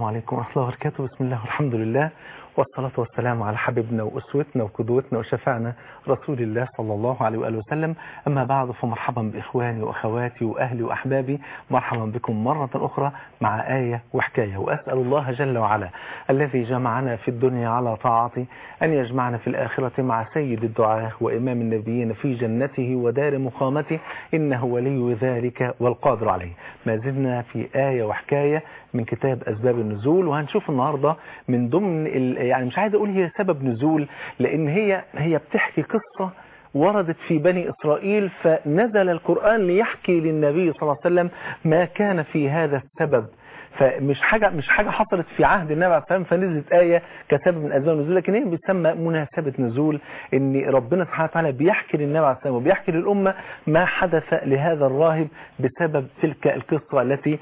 عليكم ورحمة الله وبركاته بسم الله والحمد لله والصلاة والسلام على حبيبنا وأسوتنا وقدوتنا وشفعنا رسول الله صلى الله عليه وآله وسلم أما بعد فمرحبا بإخواني وأخواتي وأهلي وأحبابي مرحبا بكم مرة أخرى مع آية وحكاية وأسأل الله جل وعلا الذي جمعنا في الدنيا على طاعته أن يجمعنا في الآخرة مع سيد الدعاة وإمام النبيين في جنته ودار مقامته إنه ولي ذلك والقادر عليه ما زلنا في آية وحكاية من كتاب أسباب النزول وهنشوف النهاردة من ضمن يعني مش عايز أقول هي سبب نزول لأن هي هي بتحكي قصة وردت في بني إسرائيل فنزل القرآن ليحكي للنبي صلى الله عليه وسلم ما كان في هذا السبب فمش حاجة مش حاجة حصلت في عهد النبي عليه الصلاة والسلام فنزلت آية كسبب من أسباب النزول لكن هي بتسمى مناسبة نزول إن ربنا سبحانه وتعالى بيحكي للنبي عليه الصلاة والسلام وبيحكي للأمة ما حدث لهذا الراهب بسبب تلك القصة التي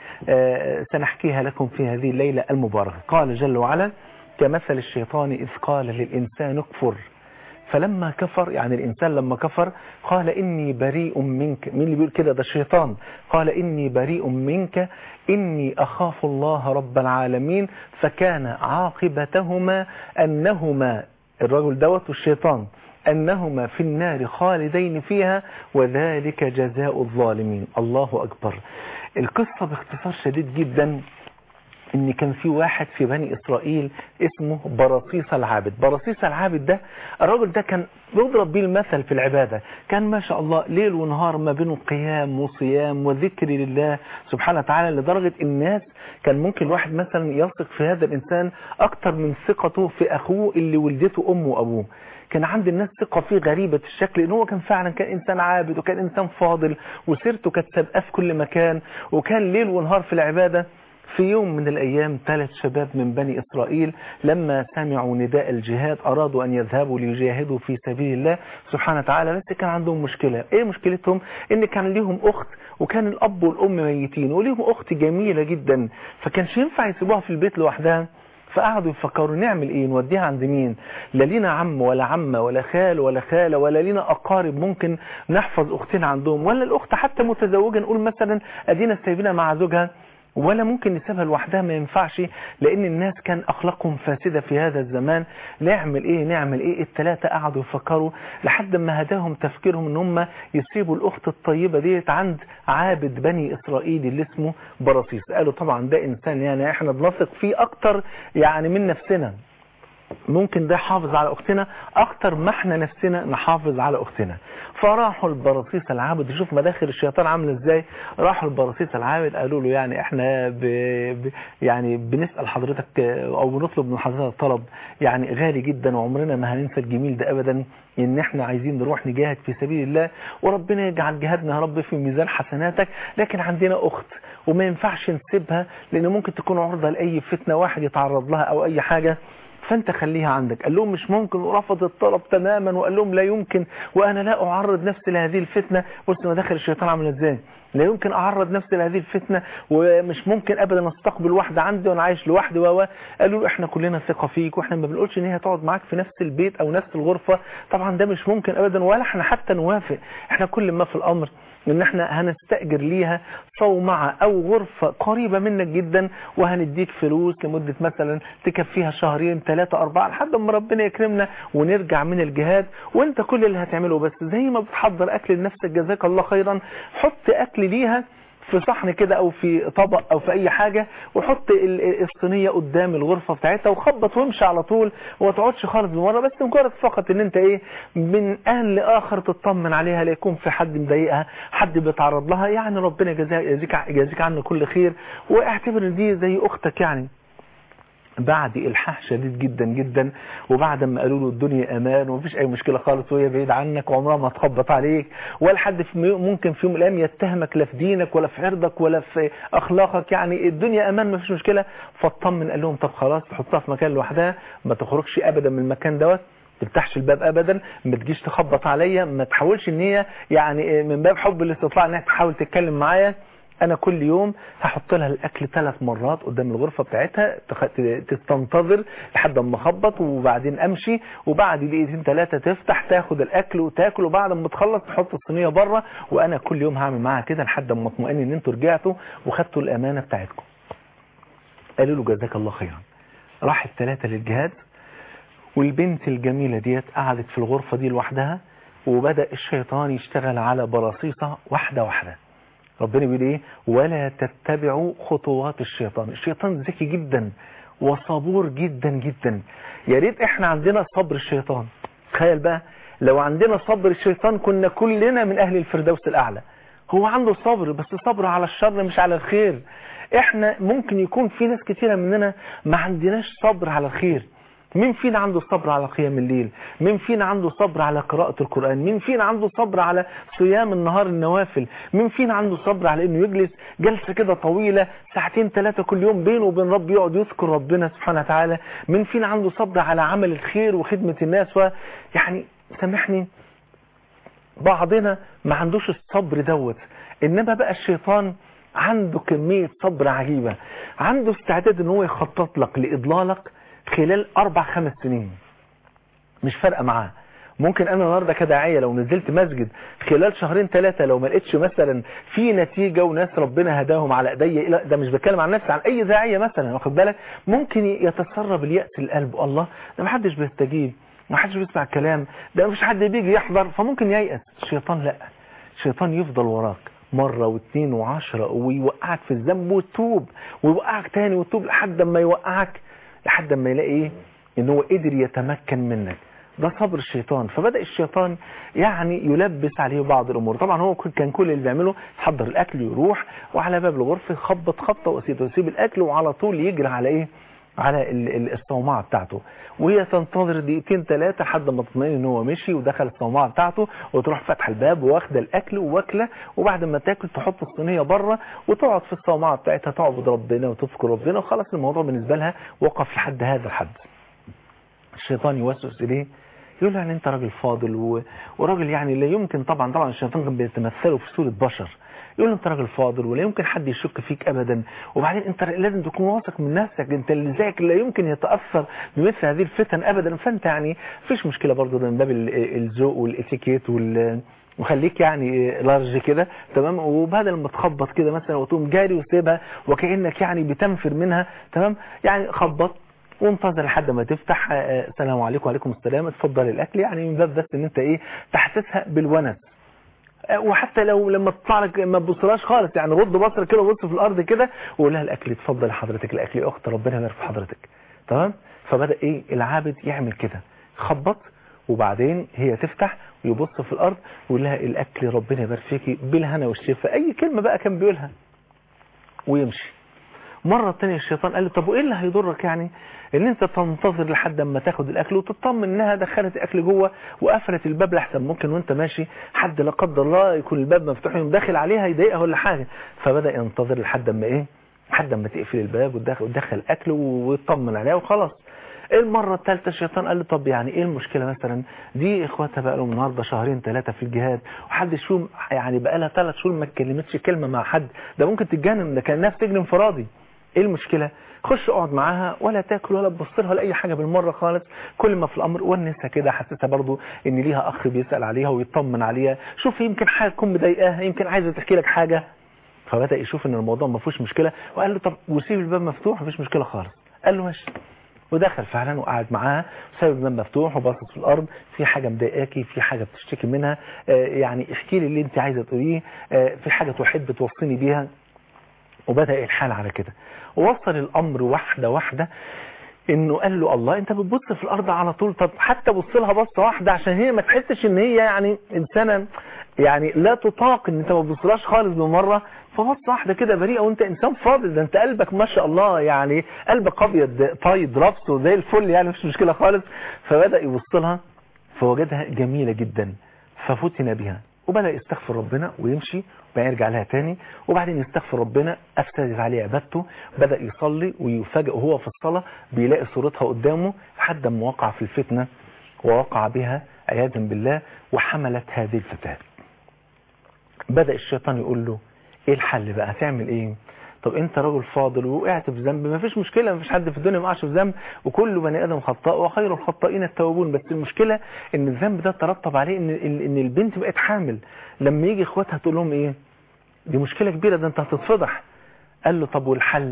سنحكيها لكم في هذه الليلة المباركة قال جل وعلا كمثل الشيطان إذ قال للإنسان اكفر فلما كفر يعني الإنسان لما كفر قال إني بريء منك مين اللي بيقول كده ده الشيطان قال إني بريء منك إني أخاف الله رب العالمين فكان عاقبتهما أنهما الرجل دوت والشيطان أنهما في النار خالدين فيها وذلك جزاء الظالمين الله أكبر القصة باختصار شديد جدا ان كان في واحد في بني اسرائيل اسمه برصيص العابد برصيص العابد ده الراجل ده كان بيضرب بيه المثل في العبادة كان ما شاء الله ليل ونهار ما بينه قيام وصيام وذكر لله سبحانه وتعالى لدرجة الناس كان ممكن الواحد مثلا يثق في هذا الانسان اكتر من ثقته في اخوه اللي ولدته امه وابوه كان عند الناس ثقة فيه غريبة الشكل ان هو كان فعلا كان انسان عابد وكان انسان فاضل وسيرته كانت سابقاه في كل مكان وكان ليل ونهار في العبادة في يوم من الأيام ثلاث شباب من بني إسرائيل لما سمعوا نداء الجهاد أرادوا أن يذهبوا ليجاهدوا في سبيل الله سبحانه وتعالى بس كان عندهم مشكلة إيه مشكلتهم إن كان ليهم أخت وكان الأب والأم ميتين وليهم أخت جميلة جدا فكانش ينفع يسيبوها في البيت لوحدها فقعدوا يفكروا نعمل ايه نوديها عند مين لا لينا عم ولا عمة ولا خال ولا خالة ولا لينا اقارب ممكن نحفظ اختنا عندهم ولا الاخت حتى متزوجة نقول مثلا ادينا سايبينها مع زوجها ولا ممكن نسيبها لوحدها ما ينفعش لان الناس كان اخلاقهم فاسدة في هذا الزمان نعمل ايه نعمل ايه الثلاثة قعدوا يفكروا لحد ما هداهم تفكيرهم ان هم يسيبوا الاخت الطيبة ديت عند عابد بني اسرائيل اللي اسمه برصيص قالوا طبعا ده انسان يعني احنا بنثق فيه اكتر يعني من نفسنا ممكن ده يحافظ على اختنا اكتر ما احنا نفسنا نحافظ على اختنا فراحوا البراصيص العابد شوف مداخل الشيطان عامله ازاي راحوا البراصيص العابد قالوا له يعني احنا ب... ب... يعني بنسال حضرتك او بنطلب من حضرتك طلب يعني غالي جدا وعمرنا ما هننسى الجميل ده ابدا ان احنا عايزين نروح نجاهد في سبيل الله وربنا يجعل جهادنا يا رب في ميزان حسناتك لكن عندنا اخت وما ينفعش نسيبها لان ممكن تكون عرضه لاي فتنه واحد يتعرض لها او اي حاجه فانت خليها عندك قال لهم مش ممكن ورفض الطلب تماما وقال لهم لا يمكن وانا لا اعرض نفسي لهذه الفتنة بص مداخل الشيطان عامله ازاي لا يمكن اعرض نفسي لهذه الفتنة ومش ممكن ابدا استقبل واحدة عندي وانا عايش لوحدي و قالوا له احنا كلنا ثقة فيك واحنا ما بنقولش ان هي تقعد معاك في نفس البيت او نفس الغرفة طبعا ده مش ممكن ابدا ولا احنا حتى نوافق احنا كل ما في الامر ان احنا هنستأجر ليها صومعة او غرفة قريبة منك جدا وهنديك فلوس لمدة مثلا تكفيها شهرين ثلاثة اربعة لحد ما ربنا يكرمنا ونرجع من الجهاد وانت كل اللي هتعمله بس زي ما بتحضر اكل لنفسك جزاك الله خيرا حط اكل ليها في صحن كده او في طبق او في اي حاجة وحط الصينية قدام الغرفة بتاعتها وخبط وامشي على طول وما تقعدش خالص بمرة بس مجرد فقط ان انت ايه من ان لاخر تطمن عليها لا يكون في حد مضايقها حد بيتعرض لها يعني ربنا يجازيك يجازيك عنه كل خير واعتبر دي زي اختك يعني بعد إلحاح شديد جدا جدا وبعد ما قالوا له الدنيا أمان ومفيش أي مشكلة خالص وهي بعيد عنك وعمرها ما تخبط عليك ولا حد في ممكن في يوم من الأيام يتهمك لا في دينك ولا في عرضك ولا في أخلاقك يعني الدنيا أمان مفيش مشكلة فاطمن قال لهم طب خلاص تحطها في مكان لوحدها ما تخرجش أبدا من المكان دوت تفتحش الباب ابدا ما تجيش تخبط عليا ما تحاولش ان هي يعني من باب حب الاستطلاع انها تحاول تتكلم معايا انا كل يوم هحط لها الاكل ثلاث مرات قدام الغرفة بتاعتها تستنتظر لحد ما اخبط وبعدين امشي وبعد دقيقتين ثلاثة تفتح تاخد الاكل وتاكل وبعد ما تخلص تحط الصينية بره وانا كل يوم هعمل معاها كده لحد ما اطمئن ان انتوا رجعتوا وخدتوا الامانة بتاعتكم قالوا له جزاك الله خيرا راح الثلاثة للجهاد والبنت الجميلة ديت قعدت في الغرفة دي لوحدها وبدأ الشيطان يشتغل على برصيصة واحدة واحدة ربنا بيقول ايه ولا تتبعوا خطوات الشيطان الشيطان ذكي جدا وصبور جدا جدا يا ريت احنا عندنا صبر الشيطان تخيل بقى لو عندنا صبر الشيطان كنا كلنا من اهل الفردوس الاعلى هو عنده صبر بس صبر على الشر مش على الخير احنا ممكن يكون في ناس كتيرة مننا ما عندناش صبر على الخير مين فينا عنده صبر على قيام الليل مين فينا عنده صبر على قراءة القرآن مين فينا عنده صبر على صيام النهار النوافل مين فينا عنده صبر على انه يجلس جلسة كده طويلة ساعتين ثلاثة كل يوم بينه وبين رب يقعد يذكر ربنا سبحانه وتعالى مين فينا عنده صبر على عمل الخير وخدمة الناس ويعني سامحني بعضنا ما عندوش الصبر دوت انما بقى الشيطان عنده كمية صبر عجيبة عنده استعداد ان هو يخطط لك لإضلالك خلال أربع خمس سنين مش فارقة معاه ممكن انا النهارده كداعيه لو نزلت مسجد خلال شهرين ثلاثه لو ما لقيتش مثلا في نتيجه وناس ربنا هداهم على ايديا لا ده مش بتكلم عن نفسي عن اي داعيه مثلا واخد بالك ممكن يتسرب الياس القلب الله ده ما حدش بيستجيب ما حدش بيسمع الكلام ده مفيش حد بيجي يحضر فممكن ييأس الشيطان لا الشيطان يفضل وراك مرة واثنين وعشرة ويوقعك في الذنب وتوب ويوقعك تاني وتوب لحد ما يوقعك لحد ما يلاقي ايه ان هو قدر يتمكن منك ده صبر الشيطان فبدأ الشيطان يعني يلبس عليه بعض الأمور طبعا هو كان كل اللي بيعمله يحضر الأكل يروح وعلى باب الغرفة يخبط خبطة وسيط ويسيب الأكل وعلى طول يجري على إيه على الصومعة بتاعته وهي تنتظر دقيقتين ثلاثة لحد ما تطمئن ان هو مشي ودخل الصومعة بتاعته وتروح فاتحه الباب واخده الاكل وواكله وبعد ما تاكل تحط الصينية بره وتقعد في الصومعة بتاعتها تعبد ربنا وتذكر ربنا وخلاص الموضوع بالنسبة لها وقف لحد هذا الحد الشيطان يوسوس اليه يقول له يعني انت راجل فاضل و... وراجل يعني لا يمكن طبعا طبعا الشيطان كان بيتمثله في صورة بشر يقول له انت راجل فاضل ولا يمكن حد يشك فيك ابدا وبعدين انت لازم تكون واثق من نفسك انت اللي زيك لا يمكن يتاثر بمثل هذه الفتن ابدا فانت يعني مفيش مشكله برضه من باب الذوق والاتيكيت وال وخليك يعني لارج كده تمام وبدل ما تخبط كده مثلا وتقوم جاري وسيبها وكانك يعني بتنفر منها تمام يعني خبط وانتظر لحد ما تفتح السلام عليكم وعليكم السلام اتفضل الاكل يعني من باب بس ان انت ايه تحسسها بالونس وحتى لو لما تطلع لك ما تبصلهاش خالص يعني رد بصرك كده وبص في الارض كده وقول لها الاكل اتفضل حضرتك الاكل يا اخت ربنا يبارك في حضرتك تمام فبدا ايه العابد يعمل كده خبط وبعدين هي تفتح ويبص في الارض ويقول لها الاكل ربنا يبارك فيكي بالهنا والشفاء اي كلمه بقى كان بيقولها ويمشي مرة تانية الشيطان قال له طب وايه اللي هيضرك يعني ان انت تنتظر لحد اما تاخد الاكل وتطمن انها دخلت الاكل جوه وقفلت الباب لحسن ممكن وانت ماشي حد لا قدر الله يكون الباب مفتوح يقوم داخل عليها يضايقها ولا حاجة فبدأ ينتظر لحد اما ايه لحد اما تقفل الباب وتدخل الاكل ويطمن عليها وخلاص المرة الثالثة الشيطان قال له طب يعني ايه المشكلة مثلا دي اخواتها بقى لهم النهارده شهرين ثلاثة في الجهاد وحدش فيهم يعني بقى لها ثلاث شهور ما اتكلمتش كلمة مع حد ده ممكن تتجنن ده كان نفس سجن انفرادي ايه المشكلة خش اقعد معاها ولا تاكل ولا تبص لها ولا اي حاجة بالمرة خالص كل ما في الامر ونسها كده حسسها برضو ان ليها اخ بيسأل عليها ويطمن عليها شوف يمكن حاجة تكون مضايقاها يمكن عايزة تحكي لك حاجة فبدأ يشوف ان الموضوع ما فيهوش مشكلة وقال له طب وسيب الباب مفتوح مفيش مشكلة خالص قال له ماشي ودخل فعلا وقعد معاها ساب الباب مفتوح وباصص في الارض في حاجة مضايقاكي في حاجة بتشتكي منها آه يعني احكي لي اللي انت عايزة تقوليه آه في حاجة تحب توصيني بيها وبدأ الحال على كده ووصل الامر واحدة واحدة انه قال له الله انت بتبص في الارض على طول طب حتى بص لها بصه واحده عشان هي ما تحسش ان هي يعني انسانه يعني لا تطاق ان انت ما تبصلهاش خالص بمره فبص واحده كده بريئه وانت انسان فاضل ده انت قلبك ما شاء الله يعني قلبك ابيض طيب رفسه زي الفل يعني مش مشكله خالص فبدا يبص لها فوجدها جميله جدا ففتن بها وبدأ يستغفر ربنا ويمشي وبعدين يرجع لها تاني وبعدين يستغفر ربنا أفسدت عليه عبادته بدأ يصلي ويفاجئ وهو في الصلاة بيلاقي صورتها قدامه لحد ما وقع في الفتنة ووقع بها عياذا بالله وحملت هذه الفتاة بدأ الشيطان يقول له ايه الحل بقى هتعمل ايه طب انت راجل فاضل وقعت في ذنب ما فيش مشكلة ما فيش حد في الدنيا ما وقعش في ذنب وكل بني ادم خطاء وخير الخطائين التوابون بس المشكلة ان الذنب ده ترتب عليه ان ان البنت بقت حامل لما يجي اخواتها تقول لهم ايه دي مشكلة كبيرة ده انت هتتفضح قال له طب والحل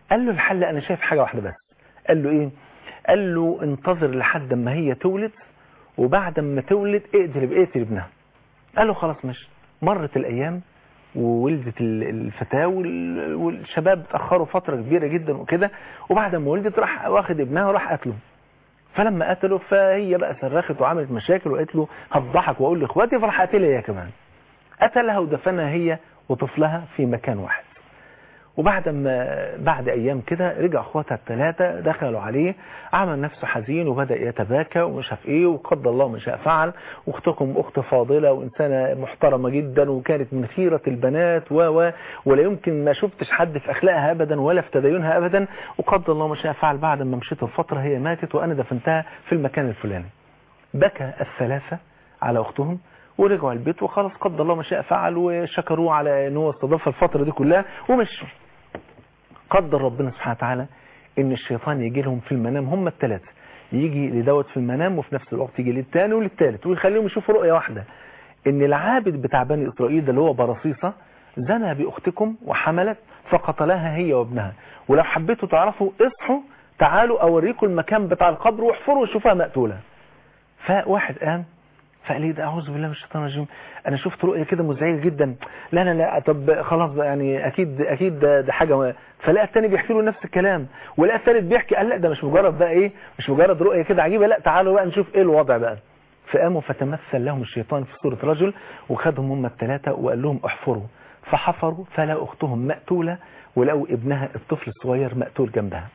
قال له الحل انا شايف حاجة واحدة بس قال له ايه قال له انتظر لحد ما هي تولد وبعد ما تولد اقتل اقتل ابنها قال له خلاص ماشي مرت الايام وولدت الفتاة والشباب اتأخروا فترة كبيرة جدا وكده وبعد ما ولدت راح واخد ابنها وراح قتله فلما قتله فهي بقى صرخت وعملت مشاكل وقالت له هفضحك واقول لاخواتي فراح قتلها هي كمان قتلها ودفنها هي وطفلها في مكان واحد وبعد ما بعد ايام كده رجع اخواتها الثلاثه دخلوا عليه عمل نفسه حزين وبدا يتباكى ومش عارف ايه وقدر الله ما شاء فعل واختكم اخت فاضله وانسانه محترمه جدا وكانت من خيره البنات و و ولا يمكن ما شفتش حد في اخلاقها ابدا ولا في تدينها ابدا وقدر الله ما شاء فعل بعد ما مشيت الفتره هي ماتت وانا دفنتها في المكان الفلاني بكى الثلاثه على اختهم ورجعوا البيت وخلاص قدر الله ما شاء فعل وشكروه على ان هو استضاف الفتره دي كلها ومشوا قدر ربنا سبحانه وتعالى ان الشيطان يجي لهم في المنام هم الثلاثه يجي لدوت في المنام وفي نفس الوقت يجي للثاني وللثالث ويخليهم يشوفوا رؤيه واحده ان العابد بتاع بني اسرائيل ده اللي هو برصيصه زنى باختكم وحملت فقتلها هي وابنها ولو حبيتوا تعرفوا اصحوا تعالوا اوريكم المكان بتاع القبر واحفروا وشوفوها مقتوله فواحد قام فقال لي ده اعوذ بالله من الشيطان الرجيم انا شفت رؤيه كده مزعجه جدا لا لا لا طب خلاص بقى يعني اكيد اكيد ده, ده حاجه فلقى الثاني بيحكي له نفس الكلام ولقى الثالث بيحكي قال لا ده مش مجرد بقى ايه مش مجرد رؤيه كده عجيبه لا تعالوا بقى نشوف ايه الوضع بقى فقاموا فتمثل لهم الشيطان في صوره رجل وخدهم هم الثلاثه وقال لهم احفروا فحفروا فلقوا اختهم مقتوله ولقوا ابنها الطفل الصغير مقتول جنبها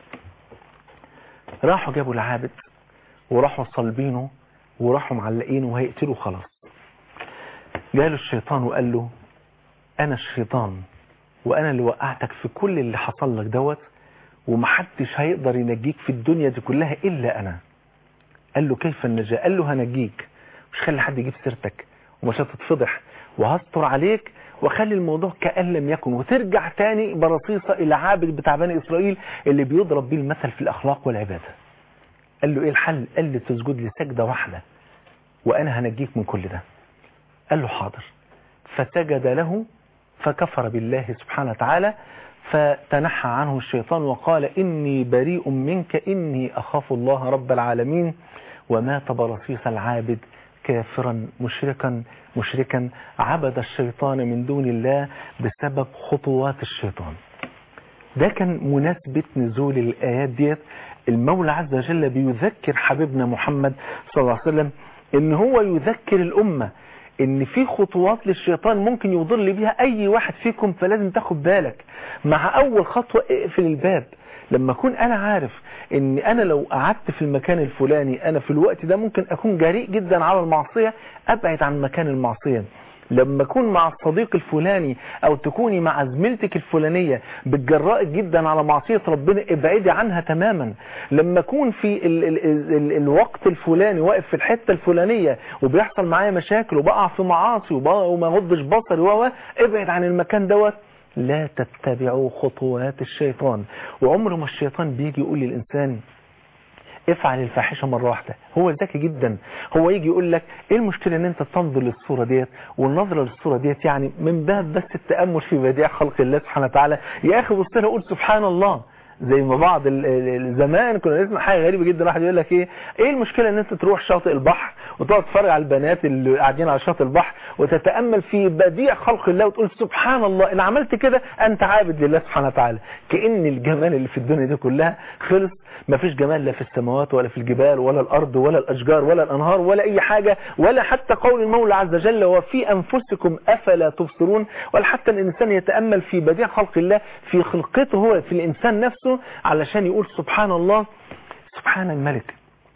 راحوا جابوا العابد وراحوا صلبينه وراحوا معلقينه وهيقتلوا خلاص جاله الشيطان وقال له انا الشيطان وانا اللي وقعتك في كل اللي حصل لك دوت ومحدش هيقدر ينجيك في الدنيا دي كلها الا انا قال له كيف النجاة قال له هنجيك مش خلي حد يجيب سيرتك ومش هتتفضح وهستر عليك وخلي الموضوع كأن لم يكن وترجع تاني برصيصة الى عابد بتاع بني اسرائيل اللي بيضرب بيه المثل في الاخلاق والعباده قال له ايه الحل قال لي تسجد لي سجدة واحدة وانا هنجيك من كل ده قال له حاضر فسجد له فكفر بالله سبحانه وتعالى فتنحى عنه الشيطان وقال إني بريء منك إني أخاف الله رب العالمين ومات برصيص العابد كافرا مشركا مشركا عبد الشيطان من دون الله بسبب خطوات الشيطان ده كان مناسبة نزول الآيات ديت المولى عز وجل بيذكر حبيبنا محمد صلى الله عليه وسلم ان هو يذكر الأمة ان في خطوات للشيطان ممكن يضل بيها اي واحد فيكم فلازم تاخد بالك مع اول خطوة اقفل الباب لما اكون انا عارف ان انا لو قعدت في المكان الفلاني انا في الوقت ده ممكن اكون جريء جدا على المعصية ابعد عن مكان المعصية لما اكون مع الصديق الفلاني او تكوني مع زميلتك الفلانية بتجرأك جدا على معصية ربنا ابعدي عنها تماما لما اكون في ال ال ال الوقت الفلاني واقف في الحتة الفلانية وبيحصل معايا مشاكل وبقع في معاصي وما غضش بصري و ابعد عن المكان دوت لا تتبعوا خطوات الشيطان وعمر ما الشيطان بيجي يقول للإنسان افعل الفاحشة مرة واحدة هو ذكي جدا هو يجي يقول لك ايه المشكلة ان انت تنظر للصورة ديت والنظرة للصورة ديت يعني من باب بس التأمل في بديع خلق الله سبحانه وتعالى يا اخي بص لها قول سبحان الله زي ما بعض زمان كنا نسمع حاجه غريبه جدا واحد يقول لك ايه ايه المشكله ان انت تروح شاطئ البحر وتقعد تتفرج على البنات اللي قاعدين على شاطئ البحر وتتامل في بديع خلق الله وتقول سبحان الله ان عملت كده انت عابد لله سبحانه وتعالى كان الجمال اللي في الدنيا دي كلها خلص ما فيش جمال لا في السماوات ولا في الجبال ولا الارض ولا الاشجار ولا الانهار ولا اي حاجه ولا حتى قول المولى عز وجل وفي انفسكم افلا تبصرون ولا حتى الانسان يتامل في بديع خلق الله في خلقته هو في الانسان نفسه علشان يقول سبحان الله سبحان الملك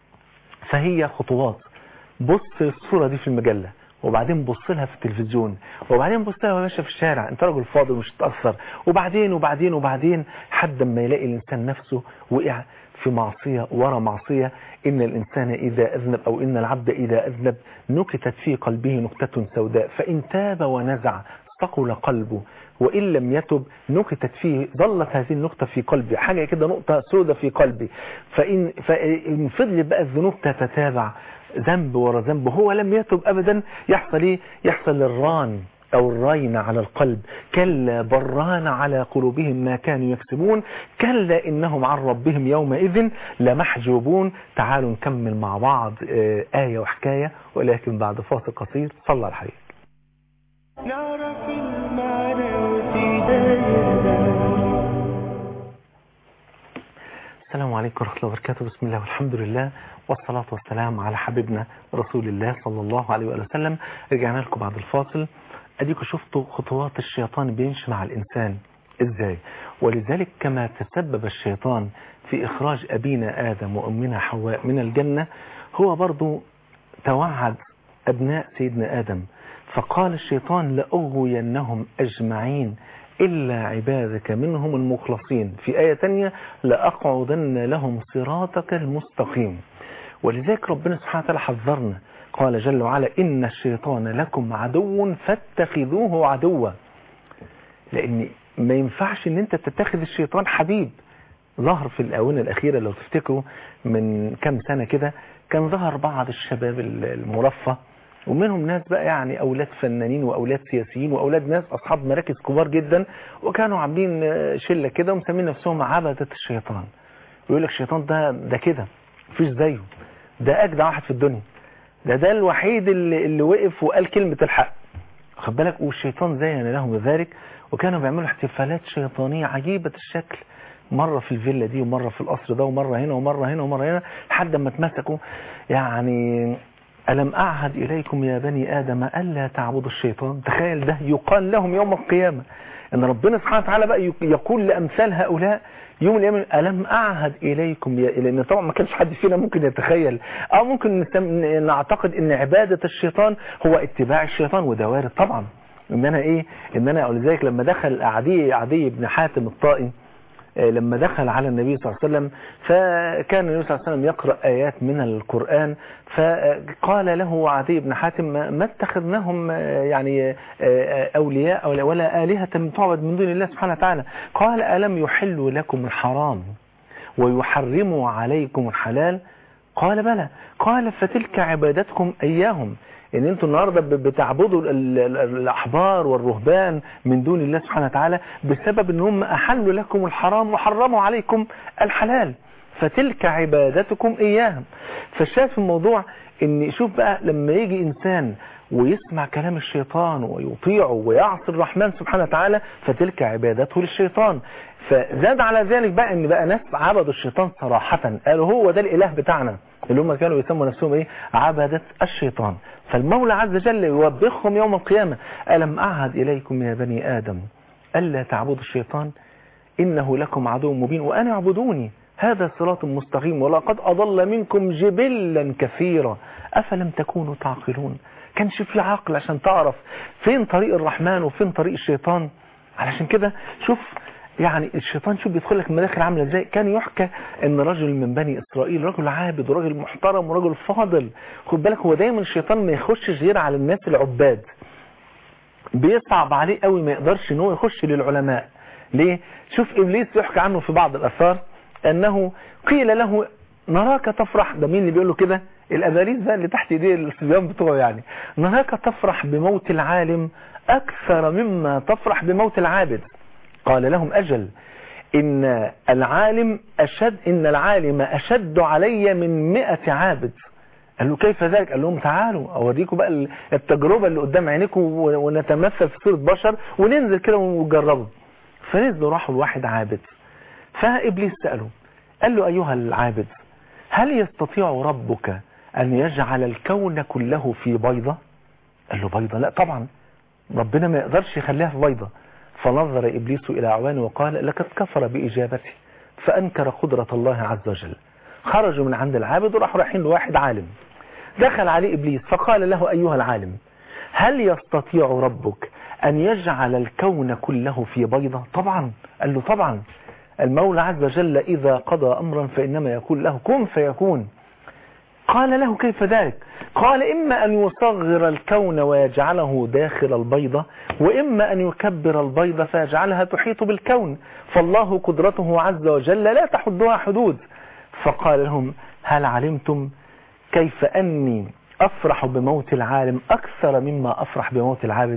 فهي خطوات بص الصورة دي في المجلة وبعدين بص لها في التلفزيون وبعدين بص لها ماشيه في الشارع انت راجل فاضي مش تأثر وبعدين وبعدين وبعدين حد ما يلاقي الانسان نفسه وقع في معصية ورا معصية إن الإنسان إذا أذنب أو إن العبد إذا أذنب نكتت في قلبه نكتة سوداء فإن تاب ونزع ثقل قلبه وإن لم يتب نكتت فيه ظلت هذه النقطة في قلبي حاجة كده نقطة سودة في قلبي فإن, فإن فضل بقى الذنوب تتتابع ذنب ورا ذنب هو لم يتب أبدا يحصل إيه يحصل الران أو الراين على القلب كلا بران على قلوبهم ما كانوا يكسبون كلا إنهم عن ربهم يومئذ لمحجوبون تعالوا نكمل مع بعض آية وحكاية ولكن بعد فاصل قصير صلى الحبيب نعرف المعنى وفدانا السلام عليكم ورحمة الله وبركاته بسم الله والحمد لله والصلاة والسلام على حبيبنا رسول الله صلى الله عليه وآله وسلم رجعنا لكم بعد الفاصل أديكم شفتوا خطوات الشيطان بيمشي مع الإنسان إزاي ولذلك كما تسبب الشيطان في إخراج أبينا آدم وأمنا حواء من الجنة هو برضو توعد أبناء سيدنا آدم فقال الشيطان لأغوينهم أجمعين إلا عبادك منهم المخلصين في آية تانية لأقعدن لهم صراطك المستقيم ولذلك ربنا سبحانه وتعالى حذرنا قال جل وعلا إن الشيطان لكم عدو فاتخذوه عدوا لأن ما ينفعش ان انت تتخذ الشيطان حبيب ظهر في الآونة الأخيرة لو تفتكروا من كام سنة كده كان ظهر بعض الشباب المرفه ومنهم ناس بقى يعني أولاد فنانين وأولاد سياسيين وأولاد ناس أصحاب مراكز كبار جدا وكانوا عاملين شلة كده ومسمين نفسهم عبدة الشيطان ويقول لك الشيطان ده ده كده مفيش زيه ده أجدع واحد في الدنيا ده ده الوحيد اللي, اللي وقف وقال كلمة الحق خد بالك والشيطان زين لهم ذلك وكانوا بيعملوا احتفالات شيطانية عجيبة الشكل مرة في الفيلا دي ومرة في القصر ده ومرة هنا ومرة هنا ومرة هنا لحد ما اتمسكوا يعني ألم أعهد إليكم يا بني آدم ألا تعبدوا الشيطان تخيل ده يقال لهم يوم القيامة إن ربنا سبحانه وتعالى بقى يقول لأمثال هؤلاء يوم القيامة ألم أعهد إليكم يا لأن طبعا ما كانش حد فينا ممكن يتخيل أو ممكن نعتقد إن عبادة الشيطان هو اتباع الشيطان وده وارد طبعا إن أنا إيه إن أنا ولذلك لما دخل عدي عدي بن حاتم الطائي لما دخل على النبي صلى الله عليه وسلم فكان النبي صلى الله عليه وسلم يقرأ آيات من القرآن فقال له عدي بن حاتم ما اتخذناهم يعني أولياء ولا آلهة تعبد من دون الله سبحانه وتعالى قال ألم يحلوا لكم الحرام ويحرموا عليكم الحلال قال بلى قال فتلك عبادتكم إياهم ان انتوا النهاردة بتعبدوا الاحبار والرهبان من دون الله سبحانه وتعالى بسبب ان هم احلوا لكم الحرام وحرموا عليكم الحلال فتلك عبادتكم اياهم فالشاهد في الموضوع ان شوف بقى لما يجي انسان ويسمع كلام الشيطان ويطيعه ويعصي الرحمن سبحانه وتعالى فتلك عبادته للشيطان فزاد على ذلك بقى ان بقى ناس عبدوا الشيطان صراحة قالوا هو ده الاله بتاعنا اللي هم كانوا يسموا نفسهم ايه عبدة الشيطان فالمولى عز وجل يوبخهم يوم القيامة ألم أعهد إليكم يا بني آدم ألا تعبدوا الشيطان إنه لكم عدو مبين وأنا اعبدوني هذا صراط مستقيم ولقد أضل منكم جبلا كثيرا أفلم تكونوا تعقلون كانش في عقل عشان تعرف فين طريق الرحمن وفين طريق الشيطان علشان كده شوف يعني الشيطان شوف بيدخل لك المداخل عامله ازاي كان يحكى ان رجل من بني اسرائيل رجل عابد ورجل محترم ورجل فاضل خد بالك هو دايما الشيطان ما يخشش غير على الناس العباد بيصعب عليه قوي ما يقدرش ان هو يخش للعلماء ليه شوف ابليس يحكى عنه في بعض الاثار انه قيل له نراك تفرح ده مين اللي بيقول له كده الاباريس بقى اللي تحت ايديه الصبيان بتوعه يعني نراك تفرح بموت العالم اكثر مما تفرح بموت العابد قال لهم أجل إن العالم أشد إن العالم أشد علي من مئة عابد قال له كيف ذلك قال لهم تعالوا أوريكم بقى التجربة اللي قدام عينيكم ونتمثل في صورة بشر وننزل كده ونجربه فنزلوا راحوا لواحد عابد فإبليس سأله قال له أيها العابد هل يستطيع ربك أن يجعل الكون كله في بيضة قال له بيضة لا طبعا ربنا ما يقدرش يخليها في بيضة فنظر إبليس إلى أعوانه وقال لقد كفر بإجابته فأنكر قدرة الله عز وجل خرجوا من عند العابد وراحوا رايحين لواحد عالم دخل عليه إبليس فقال له أيها العالم هل يستطيع ربك أن يجعل الكون كله في بيضة طبعا قال له طبعا المولى عز وجل إذا قضى أمرا فإنما يقول له كن فيكون قال له كيف ذلك قال إما أن يصغر الكون ويجعله داخل البيضة وإما أن يكبر البيضة فيجعلها تحيط بالكون فالله قدرته عز وجل لا تحدها حدود فقال لهم هل علمتم كيف أني أفرح بموت العالم أكثر مما أفرح بموت العابد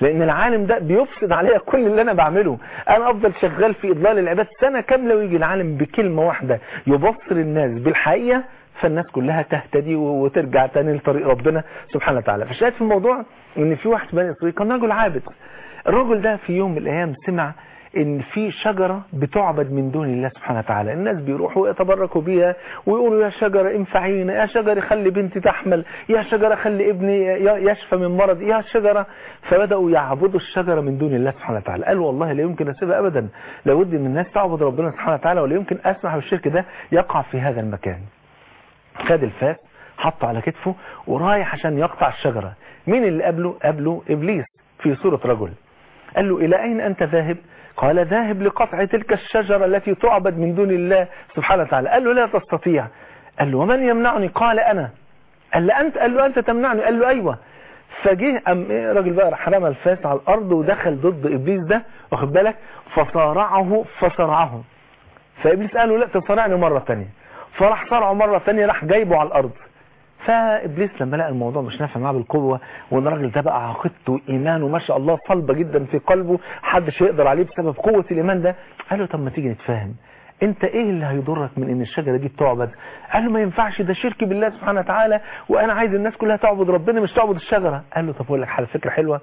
لان العالم ده بيفسد عليا كل اللي انا بعمله انا افضل شغال في اضلال العباد سنة كاملة ويجي العالم بكلمة واحدة يبصر الناس بالحقيقة فالناس كلها تهتدي وترجع تاني لطريق ربنا سبحانه وتعالى فشاهد في الموضوع ان في واحد بني اسرائيل كان رجل عابد الرجل ده في يوم من الايام سمع ان في شجرة بتعبد من دون الله سبحانه وتعالى الناس بيروحوا يتبركوا بيها ويقولوا يا شجرة انفعينا يا شجرة خلي بنتي تحمل يا شجرة خلي ابني يشفى من مرض يا شجرة فبدأوا يعبدوا الشجرة من دون الله سبحانه وتعالى قالوا والله لا يمكن اسيبها ابدا لابد ان الناس تعبد ربنا سبحانه وتعالى ولا يمكن اسمح بالشرك ده يقع في هذا المكان خد الفاس حطه على كتفه ورايح عشان يقطع الشجرة مين اللي قبله قبله ابليس في صورة رجل قال له الى اين انت ذاهب قال ذاهب لقطع تلك الشجرة التي تعبد من دون الله سبحانه وتعالى قال له لا تستطيع قال له ومن يمنعني قال أنا قال له أنت قال له أنت تمنعني قال له أيوة فجه أم إيه راجل بقى راح رمى الفاس على الأرض ودخل ضد إبليس ده واخد بالك فصارعه فصرعه فإبليس قال له لا تصارعني مرة ثانيه فراح صرعه مرة ثانيه راح جايبه على الأرض فابليس لما لقى الموضوع مش نافع معاه بالقوه وان الراجل ده بقى عقيدته وايمانه ما شاء الله صلبه جدا في قلبه محدش يقدر عليه بسبب قوه الايمان ده قال له طب ما تيجي نتفاهم انت ايه اللي هيضرك من ان الشجره دي بتعبد قال له ما ينفعش ده شرك بالله سبحانه وتعالى وانا عايز الناس كلها تعبد ربنا مش تعبد الشجره قال له طب اقول لك على فكره حلوه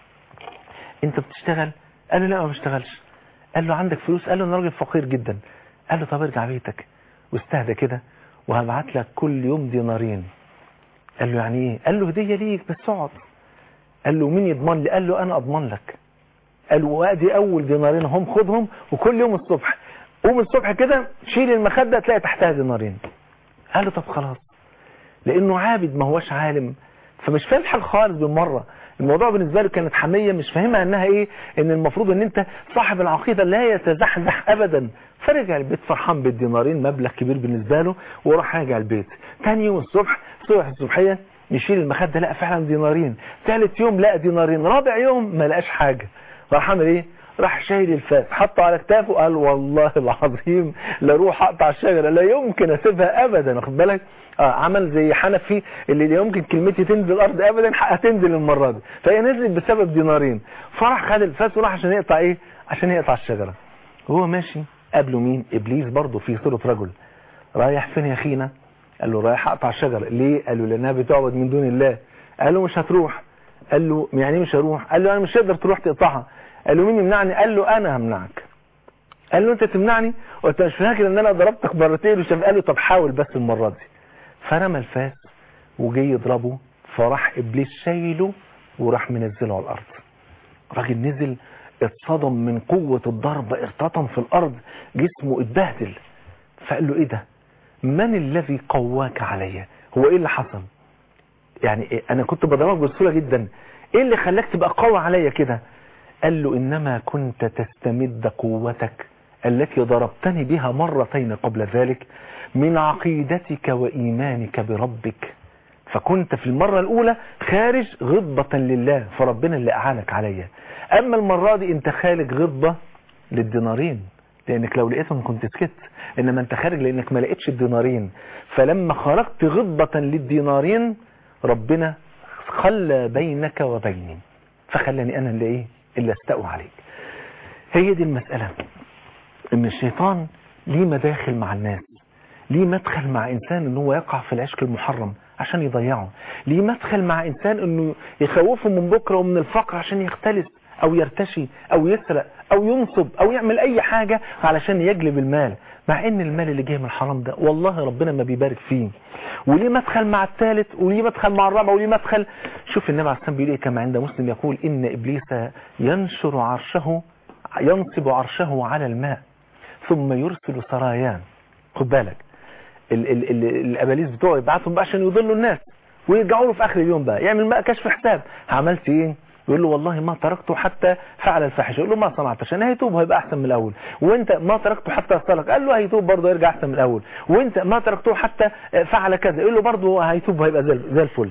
انت بتشتغل قال له لا ما بشتغلش قال له عندك فلوس قال له انا راجل فقير جدا قال له طب ارجع بيتك واستهدى كده وهبعت لك كل يوم دينارين قال له يعني ايه قال له هدية ليك بس اقعد قال له مين يضمن لي قال له انا اضمن لك قال له وادي اول دينارين هم خدهم وكل يوم الصبح قوم الصبح كده شيل المخدة تلاقي تحتها دينارين قال له طب خلاص لانه عابد ما هوش عالم فمش فاهم حاجه خالص بالمره الموضوع بالنسبه له كانت حميه مش فاهمها انها ايه ان المفروض ان انت صاحب العقيده لا يتزحزح ابدا فرجع البيت فرحان بالدينارين مبلغ كبير بالنسبه له وراح راجع البيت تاني يوم الصبح صبح الصبحيه يشيل المخده لقى فعلا دينارين ثالث يوم لقى دينارين رابع يوم ما لقاش حاجه راح عامل ايه راح شايل الفاس حطه على كتافه قال والله العظيم لا اروح اقطع الشجره لا يمكن اسيبها ابدا واخد بالك اه عمل زي حنفي اللي لا يمكن كلمتي تنزل الارض ابدا هتنزل المره دي فهي نزلت بسبب دينارين فراح خد الفاس وراح عشان يقطع ايه عشان يقطع الشجره وهو ماشي قابله مين ابليس برضه في صوره رجل رايح فين يا اخينا قال له رايح اقطع الشجره ليه قال له لانها بتعبد من دون الله قال له مش هتروح قال له يعني مش هروح قال له انا مش هقدر تروح تقطعها قال له مين يمنعني قال له انا همنعك قال له انت تمنعني وانت مش فاكر ان انا ضربتك مرتين وشاف قال له طب حاول بس المره دي فرمى الفاس وجي يضربه فراح ابليس شايله وراح منزله على الارض راجل نزل اتصدم من قوة الضربة ارتطم في الارض جسمه اتبهدل فقال له ايه ده من الذي قواك عليا هو ايه اللي حصل يعني إيه؟ انا كنت بضربك بسهولة جدا ايه اللي خلاك تبقى قوي عليا كده قال له إنما كنت تستمد قوتك التي ضربتني بها مرتين قبل ذلك من عقيدتك وإيمانك بربك فكنت في المرة الأولى خارج غضبة لله فربنا اللي أعانك عليا أما المرة دي أنت خارج غضبة للدينارين لأنك لو لقيتهم كنت سكت إنما أنت خارج لأنك ما لقيتش الدينارين فلما خرجت غضبة للدينارين ربنا خلى بينك وبيني فخلاني أنا اللي إيه اللي استقوا عليك هي دي المسألة ان الشيطان ليه مداخل مع الناس ليه مدخل مع انسان ان هو يقع في العشق المحرم عشان يضيعه ليه مدخل مع انسان انه يخوفه من بكرة ومن الفقر عشان يختلس او يرتشي او يسرق او ينصب او يعمل اي حاجة علشان يجلب المال مع ان المال اللي جاي من الحرام ده والله ربنا ما بيبارك فيه وليه مدخل مع الثالث وليه مدخل مع الرابع وليه مدخل شوف النبي عليه الصلاه والسلام كما عند مسلم يقول ان ابليس ينشر عرشه ينصب عرشه على الماء ثم يرسل سرايان خد بالك ال ال ال الاباليس بتوعه يبعتهم بقى عشان يضلوا الناس ويرجعوا له في اخر اليوم بقى يعمل بقى كشف حساب عملت ايه يقول له والله ما تركته حتى فعل الفاحشه يقول له ما صنعت عشان هيتوب وهيبقى احسن من الاول وانت ما تركته حتى سرق قال له هيتوب برضه يرجع احسن من الاول وانت ما تركته حتى فعل كذا يقول له برضه هيتوب وهيبقى زي زي الفل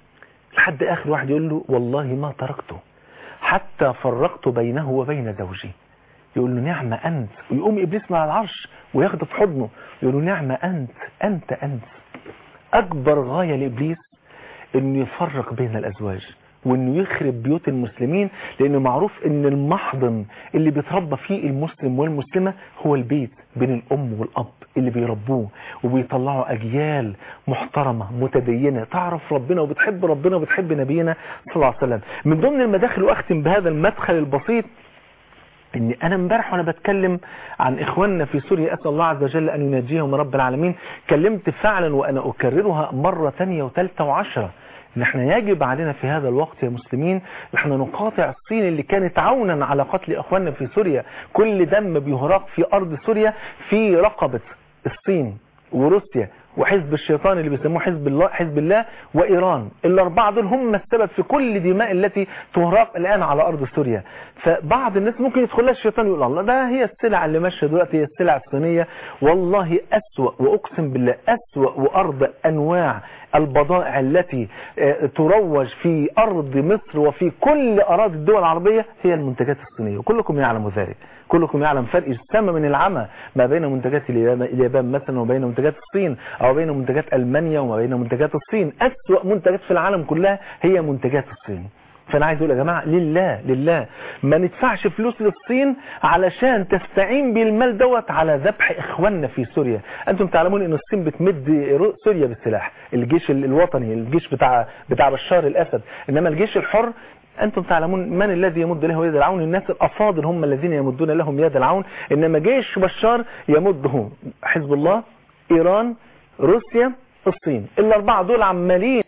لحد اخر واحد يقول له والله ما تركته حتى فرقت بينه وبين زوجي يقول له نعمة أنت ويقوم إبليس من على العرش وياخده في حضنه يقول له نعمة أنت أنت أنت أكبر غاية لإبليس إنه يفرق بين الأزواج وانه يخرب بيوت المسلمين لانه معروف ان المحضن اللي بيتربى فيه المسلم والمسلمة هو البيت بين الام والاب اللي بيربوه وبيطلعوا اجيال محترمة متدينة تعرف ربنا وبتحب ربنا وبتحب نبينا صلى الله عليه وسلم من ضمن المداخل واختم بهذا المدخل البسيط ان انا امبارح وانا بتكلم عن اخواننا في سوريا اسال الله عز وجل ان ينجيهم رب العالمين كلمت فعلا وانا اكررها مرة ثانيه وثالثه وعشرة ان احنا يجب علينا في هذا الوقت يا مسلمين احنا نقاطع الصين اللي كانت عونا على قتل اخواننا في سوريا كل دم بيهراق في ارض سوريا في رقبة الصين وروسيا وحزب الشيطان اللي بيسموه حزب الله حزب الله وايران الاربعه دول هم السبب في كل دماء التي تهراق الان على ارض سوريا فبعض الناس ممكن يدخل لها الشيطان يقول الله ده هي السلع اللي ماشيه دلوقتي هي السلع الصينيه والله اسوا واقسم بالله اسوا وارض انواع البضائع التي تروج في ارض مصر وفي كل اراضي الدول العربيه هي المنتجات الصينيه وكلكم يعلم ذلك كلكم يعلم فرق السما من العمى ما بين منتجات اليابان مثلا وبين منتجات الصين او بين منتجات المانيا وما بين منتجات الصين اسوأ منتجات في العالم كلها هي منتجات الصين فانا عايز اقول يا جماعه لله لله ما ندفعش فلوس للصين علشان تستعين بالمال دوت على ذبح اخواننا في سوريا انتم تعلمون ان الصين بتمد سوريا بالسلاح الجيش الوطني الجيش بتاع بتاع بشار الاسد انما الجيش الحر أنتم تعلمون من الذي يمد له يد العون الناس الأفاضل هم الذين يمدون لهم يد العون إنما جيش بشار يمده حزب الله إيران روسيا الصين الأربعة دول عمالين